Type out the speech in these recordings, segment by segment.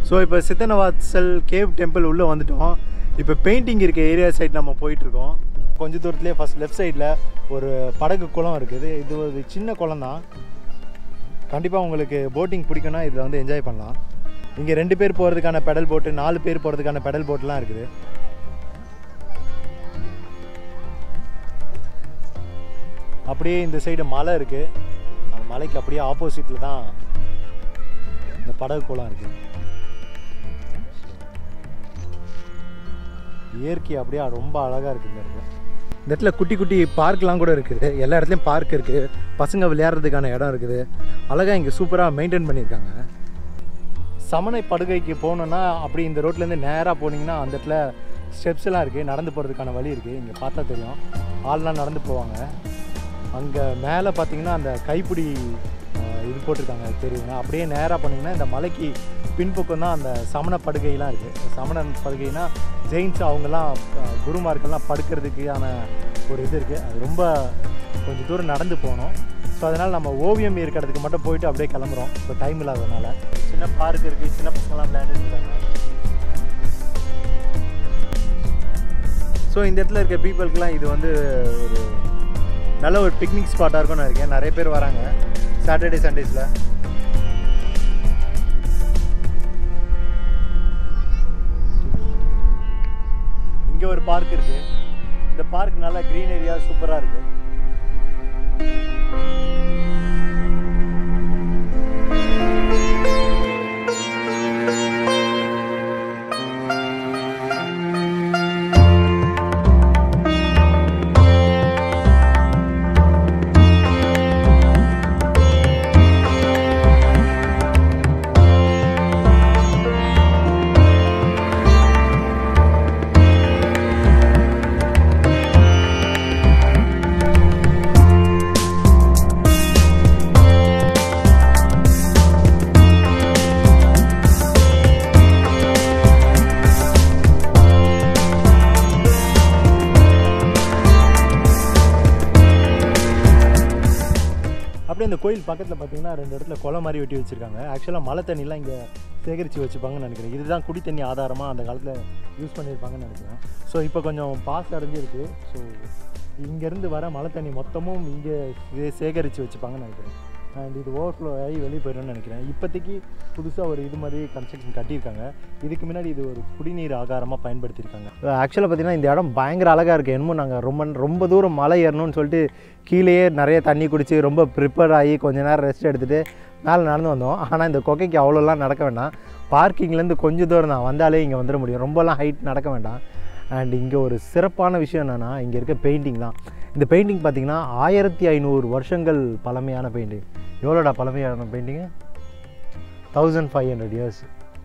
so இப்போ Sittanavasal cave temple உள்ளே வந்துட்டோம் இப்போ பெயிண்டிங் இருக்க ஏரியா சைடு நம்ம போயிட்டுருக்கோம் கொஞ்ச தூரத்துலேயே ஃபஸ்ட் லெஃப்ட் சைடில் ஒரு படகு குளம் இருக்குது இது ஒரு சின்ன குளம் தான் கண்டிப்பாக உங்களுக்கு போட்டிங் பிடிக்கும்னா இதில் வந்து என்ஜாய் பண்ணலாம் இங்கே ரெண்டு பேர் போகிறதுக்கான பெடல் போட்டு நாலு பேர் போகிறதுக்கான பெடல் போட்லாம் இருக்குது அப்படியே இந்த சைடு மலை இருக்குது அந்த மலைக்கு அப்படியே ஆப்போசிட்டில் தான் இந்த படகு குளம் இருக்குது இயற்கை அப்படியே ரொம்ப அழகாக இருக்குது இந்த இடத்துல இந்த இடத்துல குட்டி குட்டி பார்க்லாம் கூட இருக்குது எல்லா இடத்துலையும் பார்க் இருக்குது பசங்க விளையாடுறதுக்கான இடம் இருக்குது அழகாக இங்கே சூப்பராக மெயின்டைன் பண்ணியிருக்காங்க சமணை படுகைக்கு போகணுன்னா அப்படி இந்த ரோட்லேருந்து நேராக போனீங்கன்னா அந்த இடத்துல ஸ்டெப்ஸ் எல்லாம் இருக்குது நடந்து போகிறதுக்கான வழி இருக்குது இங்கே பார்த்தா தெரியும் ஆள்லாம் நடந்து போவாங்க அங்கே மேலே பார்த்தீங்கன்னா அந்த கைப்பிடி ஆஹ், இது போட்டிருக்காங்க தெரியுங்க அப்படியே நேராக போனீங்கன்னா இந்த மலைக்கு பின்பக்கம் தான் அந்த சமண படுகைலாம் இருக்குது சமண படுகைனா ஜெயின்ஸ் அவங்கெல்லாம் ஆஹ், குருமார்கள்லாம் படுக்கிறதுக்கான ஒரு இது இருக்குது அது ரொம்ப கொஞ்சம் தூரம் நடந்து போகணும் ஸோ அதனால் நம்ம ஓவியம் இருக்கிற இடத்துக்கு மட்டும் போயிட்டு அப்படியே கிளம்புறோம் இப்போ டைம் இல்லாததுனால சின்ன பார்க் இருக்குது சின்ன பசங்களாம் விளையாண்டுட்டு இருக்காங்க ஸோ இந்த இடத்துல இருக்க பீப்புளுக்குலாம் இது வந்து ஒரு நல்ல ஒரு பிக்னிக் ஸ்பாட்டாக இருக்கும்னு இருக்கேன் நிறைய பேர் வராங்க சாட்டர்டே சண்டேஸில் இங்கே ஒரு பார்க் இருக்கு இந்த பார்க் நல்லா க்ரீன் ஏரியா சூப்பராக இருக்கு அப்படியே இந்த கோயில் பக்கத்தில் பார்த்தீங்கன்னா ரெண்டு இடத்துல குளம் மாதிரி வெட்டி வச்சுருக்காங்க ஆக்சுவலாக மழை தண்ணிலாம் இங்கே சேகரித்து வச்சுப்பாங்கன்னு நினைக்கிறேன் இதுதான் குடி தண்ணி ஆதாரமாக அந்த காலத்தில் யூஸ் பண்ணியிருப்பாங்கன்னு நினைக்கிறேன் ஸோ இப்போ கொஞ்சம் பாஸ் அடைஞ்சிருக்கு ஸோ இங்கேருந்து வர மழை தண்ணி மொத்தமும் இங்கே சேகரித்து வச்சுப்பாங்கன்னு நினைக்கிறேன் அண்ட் இது ஓவர்ஃப்ளோ ஆகி வெளியே போயிடும்னு நினைக்கிறேன் இப்போதைக்கு புதுசாக ஒரு இது மாதிரி கன்ஸ்ட்ரக்ஷன் கட்டியிருக்காங்க இதுக்கு முன்னாடி இது ஒரு குடிநீர் ஆகாரமாக பயன்படுத்தியிருக்காங்க ஆக்சுவலாக பார்த்தீங்கன்னா இந்த இடம் பயங்கர அழகாக இருக்குது என்னமோ நாங்கள் ரொம்ப ரொம்ப தூரம் மலை ஏறணும்னு சொல்லிட்டு கீழேயே நிறைய தண்ணி குடித்து ரொம்ப ப்ரிப்பேர் ஆகி கொஞ்ச நேரம் ரெஸ்ட் எடுத்துகிட்டு மேலே நடந்து வந்தோம் ஆனால் இந்த கொக்கைக்கு அவ்வளோலாம் நடக்க வேண்டாம் பார்க்கிங்லேருந்து கொஞ்சம் தூரம் தான் வந்தாலே இங்கே வந்துட முடியும் ரொம்பலாம் ஹைட் நடக்க வேண்டாம் அண்ட் இங்கே ஒரு சிறப்பான விஷயம் என்னென்னா இங்கே இருக்க பெயிண்டிங் தான் இந்த பெயிண்டிங் பார்த்தீங்கன்னா ஆயிரத்தி ஐநூறு வருஷங்கள் பழமையான பெயிண்டிங் எவ்வளோடா பழமையான painting thousand five hundred years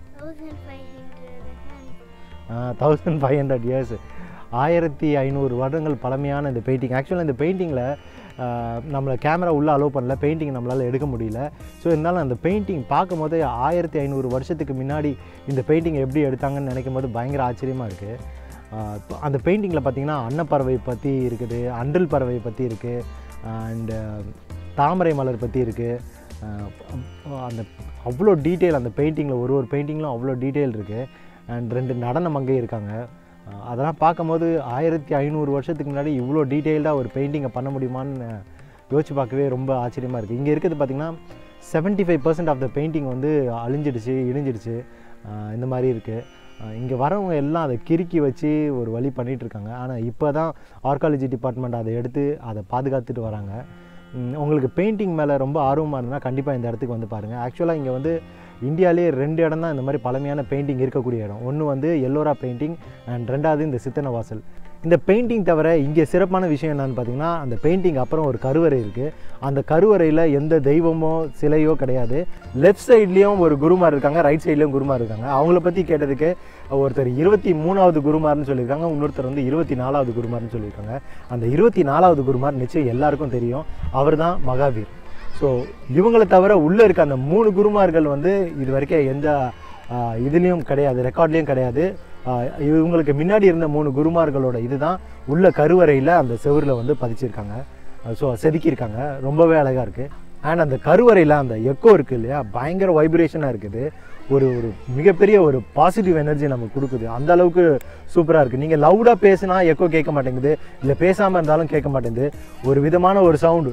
1500 thousand five hundred years ஆயிரத்தி ஐநூறு வருடங்கள் பழமையான இந்த பெயிண்டிங் ஆக்சுவலாக இந்த பெயிண்டிங்கில் நம்மளை கேமரா உள்ளே அலோவ் பண்ணல பெயிண்டிங் நம்மளால் எடுக்க முடியல ஸோ இருந்தாலும் அந்த பெயிண்டிங் பார்க்கும்போது ஆயிரத்தி ஐநூறு வருஷத்துக்கு முன்னாடி இந்த பெயிண்டிங் எப்படி எடுத்தாங்கன்னு நினைக்கும் போது பயங்கர ஆச்சரியமாக இருக்குது அந்த பெயிண்டிங்கில் பார்த்தீங்கன்னா அன்னப்பறவை பற்றி இருக்குது அண்டல் பறவை பற்றி இருக்குது அண்டு தாமரை மலர் பற்றி இருக்குது அந்த அவ்வளோ டீட்டெயில் அந்த பெயிண்டிங்கில் ஒரு ஒரு பெயிண்டிங்லும் அவ்வளோ டீட்டெயில் இருக்குது அண்ட் ரெண்டு நடன மங்கை இருக்காங்க அஹ் அதெல்லாம் பார்க்கும்போது ஆயிரத்தி ஐநூறு வருஷத்துக்கு முன்னாடி இவ்வளோ டீட்டெயில்டாக ஒரு பெயிண்டிங்கை பண்ண முடியுமான்னு யோசிச்சு பார்க்கவே ரொம்ப ஆச்சரியமாக இருக்குது இங்கே இருக்கிறது பார்த்திங்கன்னா seventy five percent of the painting வந்து அழிஞ்சிடுச்சு இடிஞ்சிடுச்சு அஹ் இந்த மாதிரி இருக்குது இங்கே வரவங்க எல்லாம் அதை கிறுக்கி வச்சு ஒரு வழி பண்ணிட்டு இருக்காங்க ஆனால் இப்போ தான் ஆர்காலஜி டிபார்ட்மெண்ட் அதை எடுத்து அதை பாதுகாத்துட்டு வராங்க ம், உங்களுக்கு பெயிண்டிங் மேலே ரொம்ப ஆர்வமாக இருந்தால் கண்டிப்பாக இந்த இடத்துக்கு வந்து பாருங்கள் ஆக்சுவலாக இங்கே வந்து இந்தியாவிலேயே ரெண்டு இடம் தான் இந்த மாதிரி பழமையான பெயிண்டிங் இருக்கக்கூடிய இடம் ஒன்று வந்து எல்லோரா பெயிண்டிங் அண்ட் ரெண்டாவது இந்த சித்தன வாசல் இந்த பெயிண்டிங் தவிர இங்கே சிறப்பான விஷயம் என்னன்னு பார்த்தீங்கன்னா அந்த பெயிண்டிங் அப்புறம் ஒரு கருவறை இருக்குது அந்த கருவறையில் எந்த தெய்வமோ சிலையோ கிடையாது லெஃப்ட் சைட்லேயும் ஒரு குருமார் இருக்காங்க ரைட் சைட்லேயும் குருமார் இருக்காங்க அவங்கள பற்றி கேட்டதுக்கு ஒருத்தர் இருபத்தி மூணாவது குருமார்னு சொல்லியிருக்காங்க இன்னொருத்தர் வந்து இருபத்தி நாலாவது குருமார்னு சொல்லியிருக்காங்க அந்த இருபத்தி நாலாவது குருமார் நிச்சயம் எல்லாருக்கும் தெரியும் அவர் தான் மகாவீர் ஸோ இவங்களை தவிர உள்ளே இருக்க அந்த மூணு குருமார்கள் வந்து இது வரைக்கும் எந்த ஆஹ், இதுலேயும் கிடையாது ரெக்கார்ட்லேயும் கிடையாது ஆஹ், இவங்களுக்கு முன்னாடி இருந்த மூணு குருமார்களோட இதுதான் உள்ள கருவறையில் அந்த செவுரில் வந்து பதிச்சிருக்காங்க ஸோ செதுக்கியிருக்காங்க ரொம்பவே அழகாக இருக்குது அண்ட் அந்த கருவறையில் அந்த எக்கோ இருக்குது இல்லையா பயங்கர வைப்ரேஷனாக இருக்குது ஒரு ஒரு மிகப்பெரிய ஒரு பாசிட்டிவ் எனர்ஜி நமக்கு கொடுக்குது அந்த அளவுக்கு சூப்பராக இருக்குது நீங்கள் லவுடாக பேசினா எக்கோ கேட்க மாட்டேங்குது இல்லை பேசாமல் இருந்தாலும் கேட்க மாட்டேங்குது ஒரு விதமான ஒரு சவுண்டு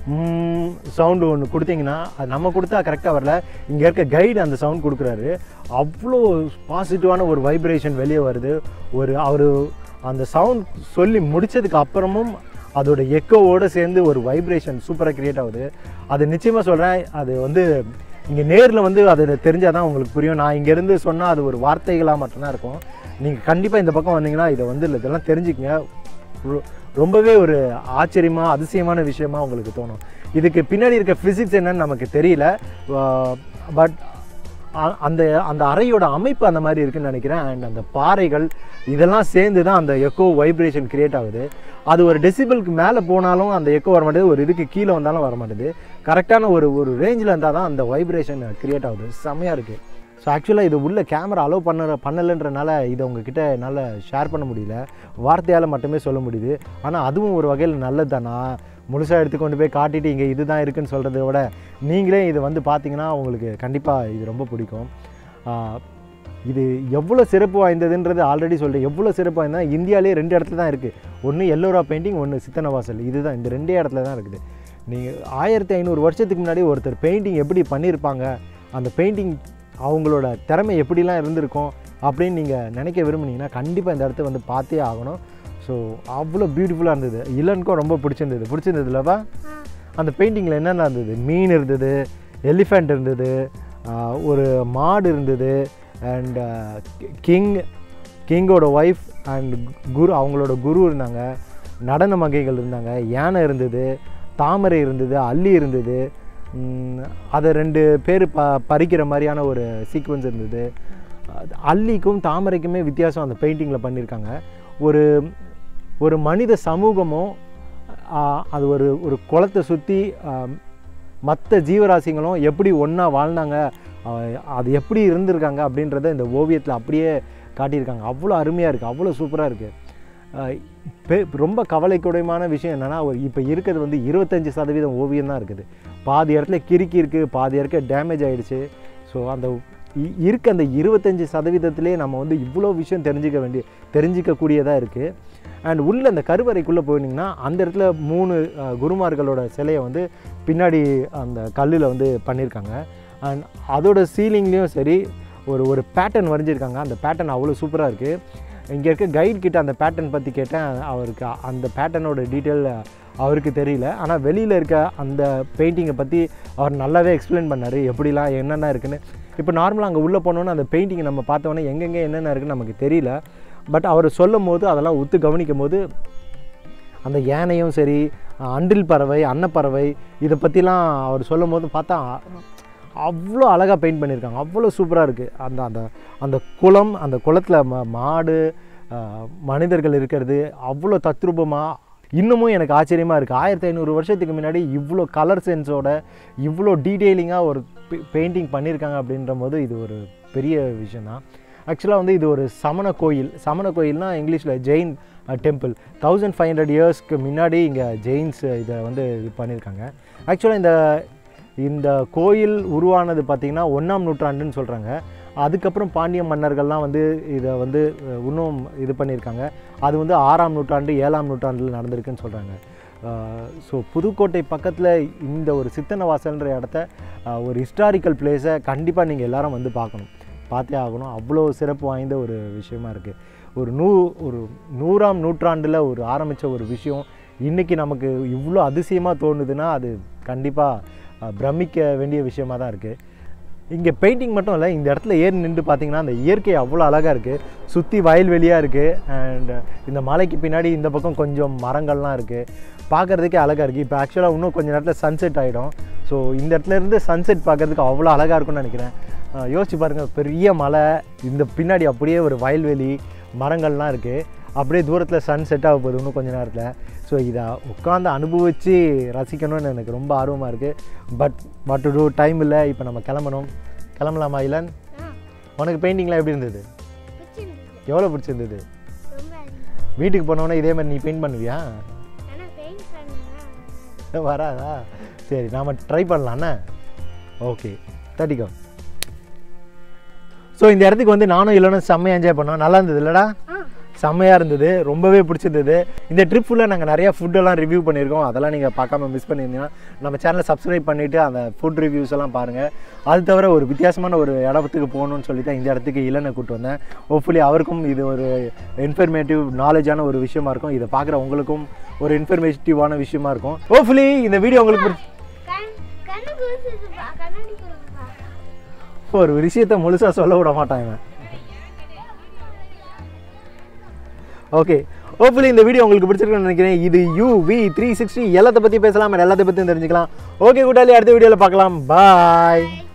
சவுண்டு ஒன்று கொடுத்தீங்கன்னா அது நம்ம கொடுத்தா கரெக்டாக வரல இங்கே இருக்க கைடு அந்த சவுண்ட் கொடுக்குறாரு அவ்வளோ பாசிட்டிவான ஒரு வைப்ரேஷன் வெளியே வருது ஒரு அவர் அந்த சவுண்ட் சொல்லி முடிச்சதுக்கு அப்புறமும் அதோட எக்கோவோடு சேர்ந்து ஒரு வைப்ரேஷன் சூப்பராக க்ரியேட் ஆகுது அது நிச்சயமாக சொல்கிறேன் அது வந்து இங்கே நேரில் வந்து அது தெரிஞ்சால் தான் உங்களுக்கு புரியும் நான் இங்கேருந்து சொன்னால் அது ஒரு வார்த்தைகளாக மட்டும்தான் இருக்கும் நீங்கள் கண்டிப்பாக இந்த பக்கம் வந்தீங்கன்னா இதை வந்து இதெல்லாம் தெரிஞ்சுக்கங்க ரொ- ரொம்பவே ஒரு ஆச்சரியமாக அதிசயமான விஷயமா உங்களுக்கு தோணும் இதுக்கு பின்னாடி இருக்க ஃபிசிக்ஸ் என்னன்னு நமக்கு தெரியல பட் அந்த அந்த அறையோட அமைப்பு அந்த மாதிரி இருக்குன்னு நினைக்கிறேன் அண்ட் அந்த பாறைகள் இதெல்லாம் சேர்ந்து தான் அந்த எக்கோ வைப்ரேஷன் கிரியேட் ஆகுது அது ஒரு டெசிபிளுக்கு மேலே போனாலும் அந்த எக்கோ வர மாட்டேது ஒரு இதுக்கு கீழே வந்தாலும் வர மாட்டேது கரெக்டான ஒரு ஒரு ரேஞ்சில் இருந்தால் தான் அந்த வைப்ரேஷன் கிரியேட் ஆகுது செம்மையாக இருக்குது ஸோ ஆக்சுவலாக இது உள்ள கேமரா அலோவ் பண்ண பண்ணலைன்றனால இதை உங்ககிட்ட என்னால் ஷேர் பண்ண முடியல வார்த்தையால் மட்டுமே சொல்ல முடியுது ஆனால் அதுவும் ஒரு வகையில் நல்லது தானா முழுசாக எடுத்து கொண்டு போய் காட்டிட்டு இங்கே இதுதான் இருக்குன்னு சொல்கிறத விட நீங்களே இது வந்து பார்த்தீங்கன்னா உங்களுக்கு கண்டிப்பாக இது ரொம்ப பிடிக்கும் ஆஹ் இது எவ்வளோ சிறப்பு வாய்ந்ததுன்றது ஆல்ரெடி சொல்லிட்டேன் எவ்வளோ சிறப்பு வாய்ந்தா இந்தியாவிலே ரெண்டு இடத்துல தான் இருக்குது ஒன்று எல்லோரா பெயிண்டிங் ஒன்று சித்தனவாசல் இதுதான் இந்த ரெண்டே இடத்துல தான் இருக்குது நீங்கள் ஆயிரத்தி ஐநூறு வருஷத்துக்கு முன்னாடி ஒருத்தர் பெயிண்டிங் எப்படி பண்ணியிருப்பாங்க அந்த பெயிண்டிங் அவங்களோட திறமை எப்படிலாம் இருந்திருக்கும் அப்படின்னு நீங்கள் நினைக்க விரும்புனீங்கன்னா கண்டிப்பாக இந்த இடத்த வந்து பார்த்தே ஆகணும் ஸோ அவ்வளோ பியூட்டிஃபுல்லாக இருந்தது இளனுக்கும் ரொம்ப பிடிச்சிருந்தது பிடிச்சிருந்ததுலப்பா அந்த பெயிண்டிங்கில் என்னென்ன இருந்தது மீன் இருந்தது எலிஃபண்ட் இருந்தது ஆஹ் ஒரு மாடு இருந்தது அண்ட் கிங் கிங்கோட ஒய்ஃப் அண்ட் குரு அவங்களோட குரு இருந்தாங்க நடன மகைகள் இருந்தாங்க யானை இருந்தது தாமரை இருந்தது அல்லி இருந்தது ம், அதை ரெண்டு பேர் ப பறிக்கிற மாதிரியான ஒரு சீக்வன்ஸ் இருந்தது அது அல்லிக்கும் தாமரைக்குமே வித்தியாசம் அந்த பெயிண்டிங்கில் பண்ணியிருக்காங்க ஒரு ஒரு மனித சமூகமும் ஆ, அது ஒரு ஒரு குளத்தை சுற்றி மற்ற ஜீவராசிகளும் எப்படி ஒன்றா வாழ்ந்தாங்க ஆ, அது எப்படி இருந்திருக்காங்க அப்படின்றத இந்த ஓவியத்தில் அப்படியே காட்டியிருக்காங்க அவ்வளோ அருமையாக இருக்குது அவ்வளோ சூப்பராக இருக்குது ரொம்ப கவலைக்குடையமான விஷயம் என்னென்னா ஒரு இப்போ இருக்கிறது வந்து இருபத்தஞ்சி சதவீதம் ஓவியம் தான் இருக்குது பாதி இடத்துல கிறுக்கி இருக்குது பாதி இடத்துல டேமேஜ் ஆகிடுச்சு ஸோ அந்த இ- இருக்க அந்த இருபத்தஞ்சி சதவீதத்திலே நம்ம வந்து இவ்வளோ விஷயம் தெரிஞ்சுக்க வேண்டிய தெரிஞ்சிக்கக்கூடியதாக இருக்குது அண்ட் உள்ள அந்த கருவறைக்குள்ளே போனீங்கன்னா அந்த இடத்துல மூணு அஹ், குருமார்களோட சிலையை வந்து பின்னாடி அந்த கல்லில் வந்து பண்ணியிருக்காங்க அண்ட் அதோட சீலிங்லேயும் சரி ஒரு ஒரு பேட்டர்ன் வரைஞ்சிருக்காங்க அந்த பேட்டர்ன் அவ்வளோ சூப்பராக இருக்குது இங்கே இருக்க கைட் கிட்ட அந்த பேட்டர்ன் பற்றி கேட்டேன் அவருக்கு அந்த பேட்டர்னோட டீட்டெயில் அவருக்கு தெரியல ஆனால் வெளியில் இருக்க அந்த பெயிண்டிங்கை பற்றி அவர் நல்லாவே எக்ஸ்பிளைன் பண்ணார் எப்படிலாம் என்னென்ன இருக்குன்னு இப்போ நார்மலாக அங்கே உள்ளே போனோன்னே அந்த பெயிண்டிங்கை நம்ம பார்த்தோன்னே எங்கெங்கே என்னென்ன இருக்குன்னு நமக்கு தெரியல பட் அவர் சொல்லும் போது அதெல்லாம் ஒத்து கவனிக்கும் போது அந்த யானையும் சரி அன்றில் பறவை அன்னப்பறவை இதை பற்றிலாம் அவர் சொல்லும் போது பார்த்தா அவ்வளோ அழகாக பெயிண்ட் பண்ணியிருக்காங்க அவ்வளோ சூப்பராக இருக்குது அந்த அந்த அந்த குளம் அந்த குளத்தில் ம மாடு ஆஹ், மனிதர்கள் இருக்கிறது அவ்வளோ தத்ரூபமாக இன்னமும் எனக்கு ஆச்சரியமாக இருக்குது ஆயிரத்தி ஐநூறு வருஷத்துக்கு முன்னாடி இவ்வளோ கலர் சென்ஸோட இவ்வளோ டீட்டெயிலிங்காக ஒரு பெயிண்டிங் பண்ணியிருக்காங்க அப்படின்ற போது இது ஒரு பெரிய விஷயந்தான் ஆக்சுவலாக வந்து இது ஒரு சமண கோயில் சமண கோயில்னா இங்கிலீஷில் Jain temple thousand five hundred இயர்ஸ்க்கு முன்னாடி இங்கே ஜெயின்ஸ் இதை வந்து இது பண்ணியிருக்காங்க ஆக்சுவலாக இந்த இந்த கோயில் உருவானது பார்த்திங்கன்னா ஒன்றாம் நூற்றாண்டுன்னு சொல்கிறாங்க அதுக்கப்புறம் பாண்டிய மன்னர்கள்லாம் வந்து இதை வந்து அஹ், இன்னும் இது பண்ணியிருக்காங்க அது வந்து ஆறாம் நூற்றாண்டு ஏழாம் நூற்றாண்டில் நடந்திருக்குன்னு சொல்கிறாங்க ஸோ புதுக்கோட்டை பக்கத்தில் இந்த ஒரு சித்தனவாசல்ன்ற இடத்த அஹ், ஒரு ஹிஸ்டாரிக்கல் பிளேஸை கண்டிப்பாக நீங்கள் எல்லாரும் வந்து பார்க்கணும் பார்த்தே ஆகணும் அவ்வளோ சிறப்பு வாய்ந்த ஒரு விஷயமா இருக்குது ஒரு நூ ஒரு நூறாம் நூற்றாண்டில் ஒரு ஆரம்பித்த ஒரு விஷயம் இன்றைக்கி நமக்கு இவ்வளோ அதிசயமாக தோணுதுன்னா அது கண்டிப்பாக பிரமிக்க வேண்டிய விஷயமா தான் இருக்குது இங்கே பெயிண்டிங் மட்டும் இல்லை இந்த இடத்துல ஏறி நின்று பார்த்தீங்கன்னா அந்த இயற்கை அவ்வளோ அழகாக இருக்குது சுற்றி வயல்வெளியாக இருக்குது அண்ட் இந்த மலைக்கு பின்னாடி இந்த பக்கம் கொஞ்சம் மரங்கள்லாம் இருக்குது பார்க்குறதுக்கே அழகாக இருக்குது இப்போ ஆக்சுவலாக இன்னும் கொஞ்சம் நேரத்தில் சன்செட் ஆகிடும் ஸோ இந்த இடத்துல இருந்து சன்செட் பார்க்குறதுக்கு அவ்வளோ அழகாக இருக்கும்னு நினைக்கிறேன் அஹ் யோசிச்சு பாருங்கள் பெரிய மலை இந்த பின்னாடி அப்படியே ஒரு வயல்வெளி மரங்கள்லாம் இருக்குது அப்படியே தூரத்தில் சன் செட் ஆக போகுது இன்னும் கொஞ்ச நேரத்தில் ஸோ இதை உட்காந்து அனுபவித்து ரசிக்கணும்னு எனக்கு ரொம்ப ஆர்வமாக இருக்குது but what to do time இல்லை இப்போ நம்ம கிளம்பணும் கிளம்பலாமா இளன் ஆ உனக்கு பெயிண்டிங்லாம் எப்படி இருந்தது பிடிச்சிருந்தது எவ்வளோ பிடிச்சிருந்தது ரொம்ப இருந்தது வீட்டுக்கு போனோன்னே இதே மாதிரி நீ பெயிண்ட் பண்ணுவியா ஆனால் பெயிண்ட் பண்ணா வராதா சரி நாம ட்ரை பண்ணலாண்ணே ஓகே தட்டிக்கோ ஸோ இந்த இடத்துக்கு வந்து நானும் இல்லைன்னு செம்மையாக என்ஜாய் பண்ணோம் நல்லா இருந்தது இல்லைடா செம்மையாக இருந்தது ரொம்பவே பிடிச்சிருந்தது இந்த ட்ரிப் ஃபுல்லாக நாங்கள் நிறையா ஃபுட்டெல்லாம் ரிவ்யூ பண்ணியிருக்கோம் அதெல்லாம் நீங்கள் பார்க்காம மிஸ் பண்ணியிருந்தீங்கன்னா நம்ம சேனலை சப்ஸ்கிரைப் பண்ணிவிட்டு அந்த ஃபுட் ரிவ்யூஸ் எல்லாம் பாருங்கள் அது தவிர ஒரு வித்தியாசமான ஒரு இடத்துக்கு போகணும்னு சொல்லி தான் இந்த இடத்துக்கு இளனை கூட்டு வந்தேன் ஹோப்ஃபுல்லி அவருக்கும் இது ஒரு இன்ஃபர்மேட்டிவ் நாலேஜான ஒரு விஷயமா இருக்கும் இதை பார்க்குற உங்களுக்கும் ஒரு இன்ஃபர்மேட்டிவான விஷயமா இருக்கும் ஹோப்ஃபுல்லி இந்த வீடியோ உங்களுக்கு பிடிச்சி கண் கண்ணு கூசுதுப்பா கண்ணாடி கொடுப்பா ஒரு விஷயத்தை முழுசாக சொல்ல விட மாட்டான் இவன் ஓகே ஹோப்ஃபுல்லி இந்த வீடியோ உங்களுக்கு பிடிச்சிருக்குன்னு நினைக்கிறேன் இது யூ வி த்ரீ சிக்ஸ்டி எல்லாத்த பற்றி பேசலாம் and எல்லாத்த பற்றியும் தெரிஞ்சுக்கலாம் ஓகே கூட்டாளி அடுத்த வீடியோவில் பார்க்கலாம் பாய்